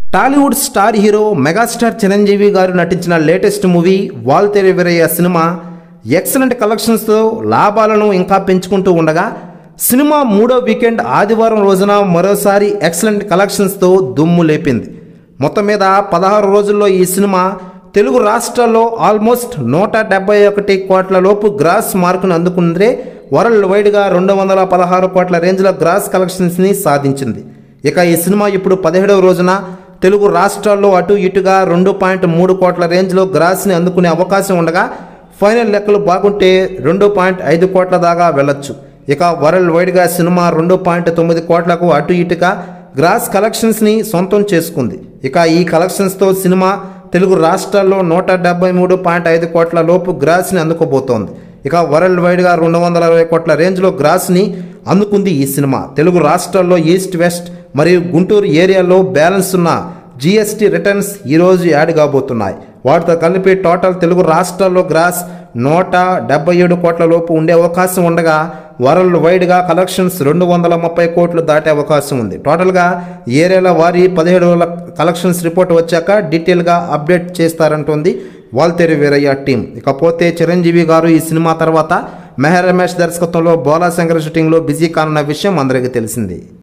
Tollywood star hero megastar Chiranjeevi garu నటించిన latest movie Waltair Veerayya cinema excellent కలెక్షన్స్తో లాభాలను ఇంకా పెంచుకుంటూ ఉండగా సినిమా మూడో వీకెండ్ ఆదివారం రోజున మరోసారి ఎక్సలెంట్ కలెక్షన్స్తో దుమ్ము లేపింది మొత్తం మీద పదహారు రోజుల్లో ఈ సినిమా తెలుగు రాష్ట్రాల్లో ఆల్మోస్ట్ నూట డెబ్బై ఒకటి కోట్ల లోపు గ్రాస్ మార్కును అందుకుందే వరల్డ్ వైడ్గా రెండు వందల పదహారు కోట్ల రేంజ్లో గ్రాస్ కలెక్షన్స్ని సాధించింది ఇక ఈ సినిమా ఇప్పుడు పదిహేడవ రోజున తెలుగు రాష్ట్రాల్లో అటు ఇటుగా రెండు పాయింట్ మూడు కోట్ల రేంజ్లో గ్రాస్ని అందుకునే అవకాశం ఉండగా ఫైనల్ లెక్కలు బాగుంటే రెండు పాయింట్ ఐదు కోట్ల దాకా వెళ్ళొచ్చు ఇక వరల్డ్ వైడ్గా సినిమా రెండు పాయింట్ తొమ్మిది కోట్లకు అటు ఇటుగా గ్రాస్ కలెక్షన్స్ని సొంతం చేసుకుంది ఇక ఈ కలెక్షన్స్తో సినిమా తెలుగు రాష్ట్రాల్లో నూట డెబ్బై మూడు పాయింట్ ఐదు కోట్ల లోపు గ్రాస్ని అందుకోబోతోంది ఇక వరల్డ్ వైడ్గా రెండు వందల అరవై కోట్ల రేంజ్లో గ్రాస్ని అందుకుంది ఈ సినిమా తెలుగు రాష్ట్రాల్లో ఈస్ట్ వెస్ట్ మరియు గుంటూరు ఏరియాలో బ్యాలెన్స్ ఉన్న జీఎస్టీ రిటర్న్స్ ఈరోజు యాడ్ కాబోతున్నాయి వాటితో కలిపి టోటల్ తెలుగు రాష్ట్రాల్లో గ్రాస్ నూట డెబ్బై ఏడు కోట్ల లోపు ఉండే అవకాశం ఉండగా వరల్డ్ వైడ్గా కలెక్షన్స్ రెండు వందల ముప్పై కోట్లు దాటే అవకాశం ఉంది టోటల్గా ఏరియాల వారి పదిహేడు వేల కలెక్షన్స్ రిపోర్ట్ వచ్చాక డీటెయిల్గా అప్డేట్ చేస్తారంటోంది వాల్తేరి వీరయ్య టీం ఇకపోతే చిరంజీవి గారు ఈ సినిమా తర్వాత మెహర్ రమేష్ దర్శకత్వంలో బోలా శంకర్ షూటింగ్లో బిజీ కానున్న విషయం అందరికీ తెలిసింది